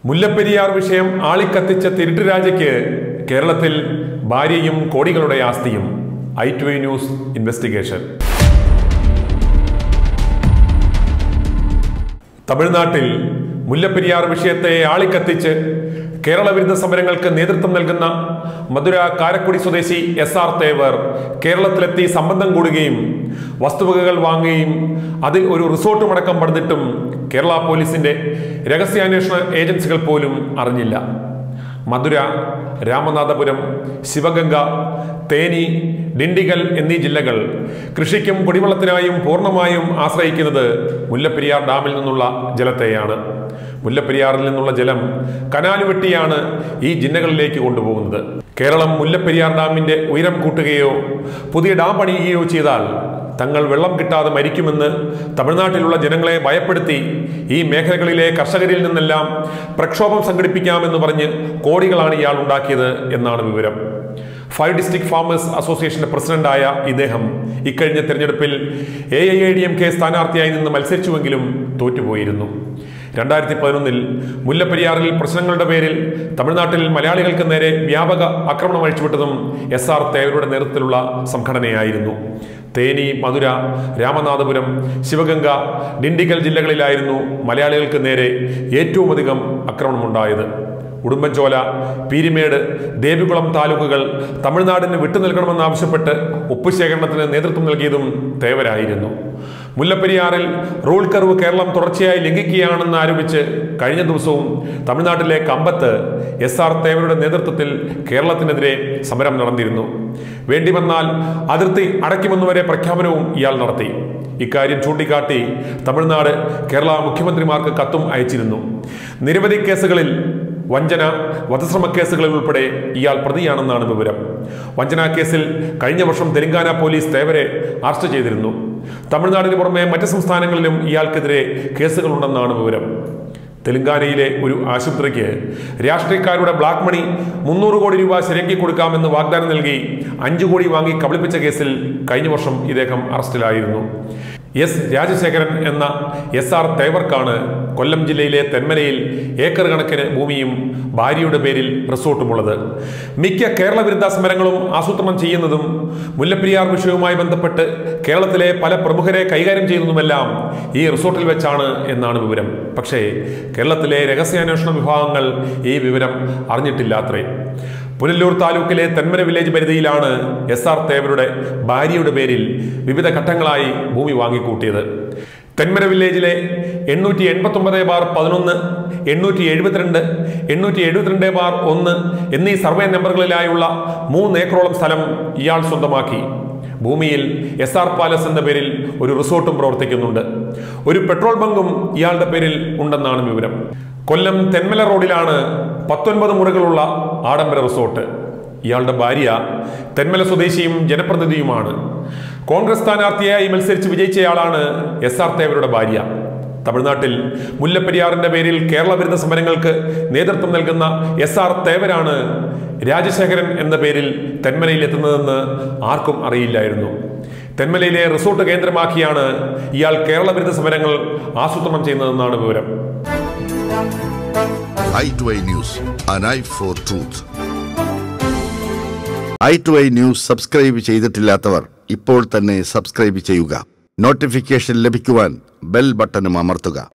മുല്ലപ്പെരിയാർ വിഷയം ആളിക്കത്തിച്ച തിരുട്ട് രാജയ്ക്ക് കേരളത്തിൽ ഭാര്യയും കോടികളുടെ ആസ്തിയും I to I news investigation തമിഴ്നാട്ടിൽ മുല്ലപ്പെരിയാർ വിഷയത്തെ ആളിക്കത്തിച്ച് കേരള വിരുദ്ധ സമരങ്ങൾക്ക് നേതൃത്വം നൽകുന്ന മധുര കാരക്കുടി സ്വദേശി എസ് ആർ തേവർ കേരളത്തിലെത്തി സംബന്ധം കൂടുകയും വസ്തുവകകൾ വാങ്ങുകയും അതിൽ ഒരു റിസോർട്ടും അടക്കം പണിതിട്ടും കേരള പോലീസിന്റെ രഹസ്യാന്വേഷണ ഏജൻസികൾ പോലും അറിഞ്ഞില്ല മധുര രാമനാഥപുരം ശിവഗംഗ തേനി ഡിണ്ടിഗൽ എന്നീ ജില്ലകൾ കൃഷിക്കും കുടിവെള്ളത്തിനായും പൂർണ്ണമായും ആശ്രയിക്കുന്നത് മുല്ലപ്പെരിയാർ ഡാമിൽ നിന്നുള്ള ജലത്തെയാണ് മുല്ലപ്പെരിയാറിൽ നിന്നുള്ള ജലം കനാല് വെട്ടിയാണ് ഈ ജില്ലകളിലേക്ക് കൊണ്ടുപോകുന്നത് കേരളം മുല്ലപ്പെരിയാർ ഡാമിന്റെ ഉയരം കൂട്ടുകയോ പുതിയ ഡാം പണിയുകയോ ചെയ്താൽ തങ്ങൾ വെള്ളം കിട്ടാതെ മരിക്കുമെന്ന് തമിഴ്നാട്ടിലുള്ള ജനങ്ങളെ ഭയപ്പെടുത്തി ഈ മേഖലകളിലെ കർഷകരിൽ നിന്നെല്ലാം പ്രക്ഷോഭം സംഘടിപ്പിക്കാമെന്ന് പറഞ്ഞ് കോടികളാണ് ഇയാൾ ഉണ്ടാക്കിയത് എന്നാണ് വിവരം ഫൈവ് ഡിസ്ട്രിക്ട് ഫാമേഴ്സ് അസോസിയേഷന്റെ പ്രസിഡന്റായ ഇദ്ദേഹം ഇക്കഴിഞ്ഞ തെരഞ്ഞെടുപ്പിൽ A I A D M K സ്ഥാനാർത്ഥിയായി നിന്ന് മത്സരിച്ചുവെങ്കിലും തോറ്റുപോയിരുന്നു രണ്ടായിരത്തി പതിനൊന്നിൽ മുല്ലപ്പെരിയാറിൽ പ്രശ്നങ്ങളുടെ പേരിൽ തമിഴ്നാട്ടിൽ മലയാളികൾക്ക് നേരെ വ്യാപക ആക്രമണം അഴിച്ചുവിട്ടതും എസ് ആർ തേവരുടെ നേതൃത്വത്തിലുള്ള സംഘടനയായിരുന്നു തേനി മധുര രാമനാഥപുരം ശിവഗംഗ ഡിണ്ടിഗൽ ജില്ലകളിലായിരുന്നു മലയാളികൾക്ക് നേരെ ഏറ്റവും അധികം ആക്രമണമുണ്ടായത് ഉടുമ്പൻചോല പീരിമേട് ദേവികുളം താലൂക്കുകൾ തമിഴ്നാടിന് വിട്ടു നൽകണമെന്നാവശ്യപ്പെട്ട് ഒപ്പ് ശേഖരണത്തിന് നേതൃത്വം നൽകിയതും തേവരായിരുന്നു മുല്ലപ്പെരിയാറിൽ റൂൾ കർവ് കേരളം തുടർച്ചയായി ലംഘിക്കുകയാണെന്ന് ആരോപിച്ച് കഴിഞ്ഞ ദിവസവും തമിഴ്നാട്ടിലെ കമ്പത്ത് എസ് ആർ തേവരുടെ നേതൃത്വത്തിൽ കേരളത്തിനെതിരെ സമരം നടന്നിരുന്നു വേണ്ടി വന്നാൽ അതിർത്തി അടയ്ക്കുമെന്നുവരെ പ്രഖ്യാപനവും ഇയാൾ നടത്തി ഇക്കാര്യം ചൂണ്ടിക്കാട്ടി തമിഴ്നാട് കേരള മുഖ്യമന്ത്രിമാർക്ക് കത്തും അയച്ചിരുന്നു നിരവധി കേസുകളിൽ വഞ്ചന വധശ്രമ കേസുകളിൽ ഉൾപ്പെടെ ഇയാൾ പ്രതിയാണെന്നാണ് വിവരം വഞ്ചനാ കേസിൽ കഴിഞ്ഞ വർഷം തെലങ്കാന പോലീസ് തേവരെ അറസ്റ്റ് ചെയ്തിരുന്നു തമിഴ്നാടിന് പുറമെ മറ്റ് സംസ്ഥാനങ്ങളിലും ഇയാൾക്കെതിരെ കേസുകളുണ്ടെന്നാണ് വിവരം തെലങ്കാനയിലെ ഒരു ആശുപത്രിക്ക് രാഷ്ട്രീയക്കാരുടെ ബ്ലാക്ക് മണി മുന്നൂറ് കോടി രൂപ ശരിയാക്കി കൊടുക്കാമെന്ന് വാഗ്ദാനം നൽകി അഞ്ചു കോടി വാങ്ങി കബളിപ്പിച്ച കേസിൽ കഴിഞ്ഞ വർഷം ഇദ്ദേഹം അറസ്റ്റിലായിരുന്നു എസ് രാജശേഖരൻ എന്ന എസ് ആർ തേവർക്കാണ് കൊല്ലം ജില്ലയിലെ തെന്മലയിൽ ഏക്കർ കണക്കിന് ഭൂമിയും ഭാര്യയുടെ പേരിൽ റിസോർട്ടുമുള്ളത് മിക്ക കേരള വിരുദ്ധ സമരങ്ങളും ആസൂത്രണം ചെയ്യുന്നതും മുല്ലപ്പെരിയാർ വിഷയവുമായി ബന്ധപ്പെട്ട് കേരളത്തിലെ പല പ്രമുഖരെ കൈകാര്യം ചെയ്യുന്നതുമെല്ലാം ഈ റിസോർട്ടിൽ വെച്ചാണ് എന്നാണ് വിവരം പക്ഷേ കേരളത്തിലെ രഹസ്യാന്വേഷണ വിഭാഗങ്ങൾ ഈ വിവരം അറിഞ്ഞിട്ടില്ലാത്രേ പുനലൂർ താലൂക്കിലെ തെന്മര വില്ലേജ് പരിധിയിലാണ് എസ് ആർ തേവരുടെ ഭാര്യയുടെ പേരിൽ വിവിധ ഘട്ടങ്ങളായി ഭൂമി വാങ്ങിക്കൂട്ടിയത് തെന്മര വില്ലേജിലെ എണ്ണൂറ്റി എൺപത്തി ഒമ്പത് ബാർ പതിനൊന്ന് എണ്ണൂറ്റി എഴുപത്തിരണ്ട് എണ്ണൂറ്റി എഴുപത്തിരണ്ട് ബാർ ഒന്ന് എന്നീ സർവേ നമ്പറുകളിലായുള്ള മൂന്ന് ഏക്കറോളം സ്ഥലം ഇയാൾ സ്വന്തമാക്കി ഭൂമിയിൽ എസ് ആർ പാലസ് എന്ന പേരിൽ ഒരു റിസോർട്ടും പ്രവർത്തിക്കുന്നുണ്ട് ഒരു പെട്രോൾ ബങ്കും ഇയാളുടെ പേരിൽ ഉണ്ടെന്നാണ് വിവരം കൊല്ലം തെന്മല റോഡിലാണ് പത്തൊൻപത് മുറികളുള്ള ആഡംബര റിസോർട്ട് ഇയാളുടെ ഭാര്യ തെന്മല സ്വദേശിയും ജനപ്രതിനിധിയുമാണ് കോൺഗ്രസ് സ്ഥാനാർത്ഥിയായി മത്സരിച്ച് വിജയിച്ചയാളാണ് എസ് ആർ തേവരുടെ ഭാര്യ തമിഴ്നാട്ടിൽ മുല്ലപ്പെരിയാറിന്റെ പേരിൽ കേരള വിരുദ്ധ സമരങ്ങൾക്ക് നേതൃത്വം നൽകുന്ന എസ് ആർ തേവരാണ് രാജശേഖരൻ എന്ന പേരിൽ തെന്മലയിൽ എത്തുന്നതെന്ന് ആർക്കും അറിയില്ലായിരുന്നു തെന്മലയിലെ റിസോർട്ട് കേന്ദ്രമാക്കിയാണ് ഇയാൾ കേരള വിരുദ്ധ സമരങ്ങൾ ആസൂത്രണം ചെയ്യുന്നതെന്നാണ് വിവരം I to I news an eye for truth I to I news subscribe ചെയ്തിട്ടില്ലാത്തവർ ഇപ്പോൾ തന്നെ സബ്സ്ക്രൈബ് ചെയ്യുക നോട്ടിഫിക്കേഷൻ ലഭിക്കുവാൻ ബെൽ ബട്ടണും അമർത്തുക